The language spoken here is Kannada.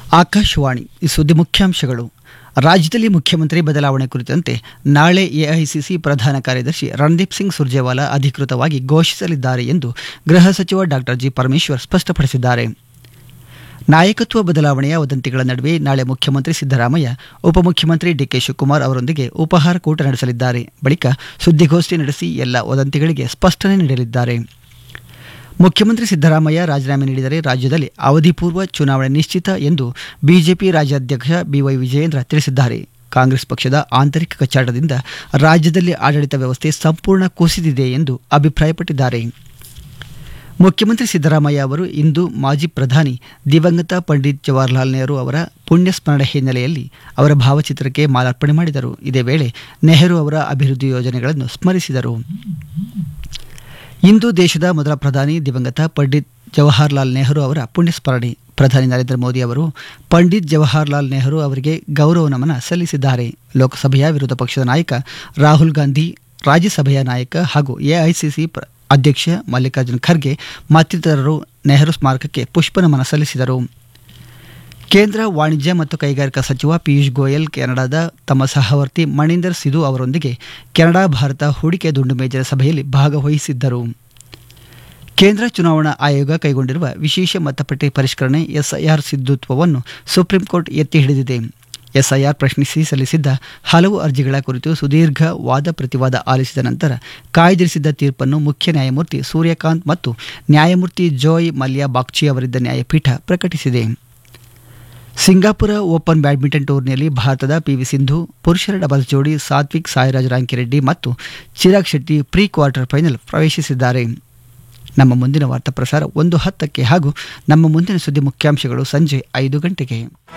ಆಕಾಶವಾಣಿ ಈ ಸುದ್ದಿ ಮುಖ್ಯಾಂಶಗಳು ರಾಜ್ಯದಲ್ಲಿ ಮುಖ್ಯಮಂತ್ರಿ ಬದಲಾವಣೆ ಕುರಿತಂತೆ ನಾಳೆ ಎಐಸಿಸಿ ಪ್ರಧಾನ ಕಾರ್ಯದರ್ಶಿ ರಣದೀಪ್ ಸಿಂಗ್ ಸುರ್ಜೇವಾಲಾ ಅಧಿಕೃತವಾಗಿ ಘೋಷಿಸಲಿದ್ದಾರೆ ಎಂದು ಗೃಹ ಸಚಿವ ಡಾಕ್ಟರ್ ಜಿ ಪರಮೇಶ್ವರ್ ಸ್ಪಷ್ಟಪಡಿಸಿದ್ದಾರೆ ನಾಯಕತ್ವ ಬದಲಾವಣೆಯ ವದಂತಿಗಳ ನಡುವೆ ನಾಳೆ ಮುಖ್ಯಮಂತ್ರಿ ಸಿದ್ದರಾಮಯ್ಯ ಉಪಮುಖ್ಯಮಂತ್ರಿ ಡಿಕೆ ಶಿವಕುಮಾರ್ ಅವರೊಂದಿಗೆ ಉಪಹಾರ ಕೂಟ ನಡೆಸಲಿದ್ದಾರೆ ಬಳಿಕ ಸುದ್ದಿಗೋಷ್ಠಿ ನಡೆಸಿ ಎಲ್ಲ ವದಂತಿಗಳಿಗೆ ಸ್ಪಷ್ಟನೆ ನೀಡಲಿದ್ದಾರೆ ಮುಖ್ಯಮಂತ್ರಿ ಸಿದ್ದರಾಮಯ್ಯ ರಾಜೀನಾಮೆ ನೀಡಿದರೆ ರಾಜ್ಯದಲ್ಲಿ ಅವಧಿಪೂರ್ವ ಚುನಾವಣೆ ನಿಶ್ಚಿತ ಎಂದು ಬಿಜೆಪಿ ರಾಜ್ಯಾಧ್ಯಕ್ಷ ಬಿವೈ ವಿಜಯೇಂದ್ರ ತಿಳಿಸಿದ್ದಾರೆ ಕಾಂಗ್ರೆಸ್ ಪಕ್ಷದ ಆಂತರಿಕ ಕಚ್ಚಾಟದಿಂದ ರಾಜ್ಯದಲ್ಲಿ ಆಡಳಿತ ವ್ಯವಸ್ಥೆ ಸಂಪೂರ್ಣ ಕುಸಿದಿದೆ ಎಂದು ಅಭಿಪ್ರಾಯಪಟ್ಟಿದ್ದಾರೆ ಮುಖ್ಯಮಂತ್ರಿ ಸಿದ್ದರಾಮಯ್ಯ ಅವರು ಇಂದು ಮಾಜಿ ಪ್ರಧಾನಿ ದಿವಂಗತ ಪಂಡಿತ್ ಜವಾಹರ್ಲಾಲ್ ನೆಹರು ಅವರ ಪುಣ್ಯ ಸ್ಮರಣೆ ಹಿನ್ನೆಲೆಯಲ್ಲಿ ಅವರ ಭಾವಚಿತ್ರಕ್ಕೆ ಮಾಲಾರ್ಪಣೆ ಮಾಡಿದರು ಇದೇ ವೇಳೆ ನೆಹರು ಅವರ ಅಭಿವೃದ್ಧಿ ಯೋಜನೆಗಳನ್ನು ಸ್ಮರಿಸಿದರು ಇಂದು ದೇಶದ ಮೊದಲ ಪ್ರಧಾನಿ ದಿವಂಗತ ಪಂಡಿತ್ ಜವಾಹರ್ಲಾಲ್ ನೆಹರು ಅವರ ಪುಣ್ಯಸ್ಮರಣೆ ಪ್ರಧಾನಿ ನರೇಂದ್ರ ಮೋದಿ ಅವರು ಪಂಡಿತ್ ಜವಾಹರ್ಲಾಲ್ ನೆಹರು ಅವರಿಗೆ ಗೌರವ ನಮನ ಸಲ್ಲಿಸಿದ್ದಾರೆ ಲೋಕಸಭೆಯ ವಿರೋಧ ಪಕ್ಷದ ನಾಯಕ ರಾಹುಲ್ ಗಾಂಧಿ ರಾಜ್ಯಸಭೆಯ ನಾಯಕ ಹಾಗೂ ಎಐಸಿಸಿ ಅಧ್ಯಕ್ಷ ಮಲ್ಲಿಕಾರ್ಜುನ್ ಖರ್ಗೆ ಮತ್ತಿತರರು ನೆಹರು ಸ್ಮಾರಕಕ್ಕೆ ಪುಷ್ಪನಮನ ಸಲ್ಲಿಸಿದರು ಕೇಂದ್ರ ವಾಣಿಜ್ಯ ಮತ್ತು ಕೈಗಾರಿಕಾ ಸಚಿವ ಪಿಯೂಷ್ ಗೋಯಲ್ ಕೆನಡಾದ ತಮ್ಮ ಸಹವರ್ತಿ ಮಣಿಂದರ್ ಸಿಧು ಅವರೊಂದಿಗೆ ಕೆನಡಾ ಭಾರತ ಹೂಡಿಕೆ ದುಂಡು ಮೇಜಿನ ಸಭೆಯಲ್ಲಿ ಭಾಗವಹಿಸಿದ್ದರು ಕೇಂದ್ರ ಚುನಾವಣಾ ಆಯೋಗ ಕೈಗೊಂಡಿರುವ ವಿಶೇಷ ಮತಪಟ್ಟಿ ಪರಿಷ್ಕರಣೆ ಎಸ್ಐಆರ್ ಸಿದ್ಧತ್ವವನ್ನು ಸುಪ್ರೀಂ ಕೋರ್ಟ್ ಎತ್ತಿ ಹಿಡಿದಿದೆ ಎಸ್ಐಆರ್ ಪ್ರಶ್ನಿಸಿ ಸಲ್ಲಿಸಿದ್ದ ಹಲವು ಅರ್ಜಿಗಳ ಕುರಿತು ಸುದೀರ್ಘ ವಾದ ಪ್ರತಿವಾದ ಆಲಿಸಿದ ನಂತರ ಕಾಯ್ದಿರಿಸಿದ್ದ ತೀರ್ಪನ್ನು ಮುಖ್ಯ ನ್ಯಾಯಮೂರ್ತಿ ಸೂರ್ಯಕಾಂತ್ ಮತ್ತು ನ್ಯಾಯಮೂರ್ತಿ ಜೋಯ್ ಮಲ್ಯ ಬಾಗ್ಚಿ ಅವರಿದ್ದ ನ್ಯಾಯಪೀಠ ಪ್ರಕಟಿಸಿದೆ ಸಿಂಗಾಪುರ ಓಪನ್ ಬ್ಯಾಡ್ಮಿಂಟನ್ ಟೂರ್ನಿಯಲ್ಲಿ ಭಾರತದ ಪಿವಿ ಸಿಂಧು ಪುರುಷರ ಡಬಲ್ಸ್ ಜೋಡಿ ಸಾತ್ವಿಕ್ ಸಾಯಿರಾಜ್ ರಾಂಕಿರೆಡ್ಡಿ ಮತ್ತು Chirag Shetty pre quarter final ಪ್ರವೇಶಿಸಿದ್ದಾರೆ ನಮ್ಮ ಮುಂದಿನ ವಾರ್ತಾ ಪ್ರಸಾರ ಒಂದು ಹತ್ತಕ್ಕೆ ಹಾಗೂ ನಮ್ಮ ಮುಂದಿನ ಸುದ್ದಿ ಮುಖ್ಯಾಂಶಗಳು ಸಂಜೆ ಐದು ಗಂಟೆಗೆ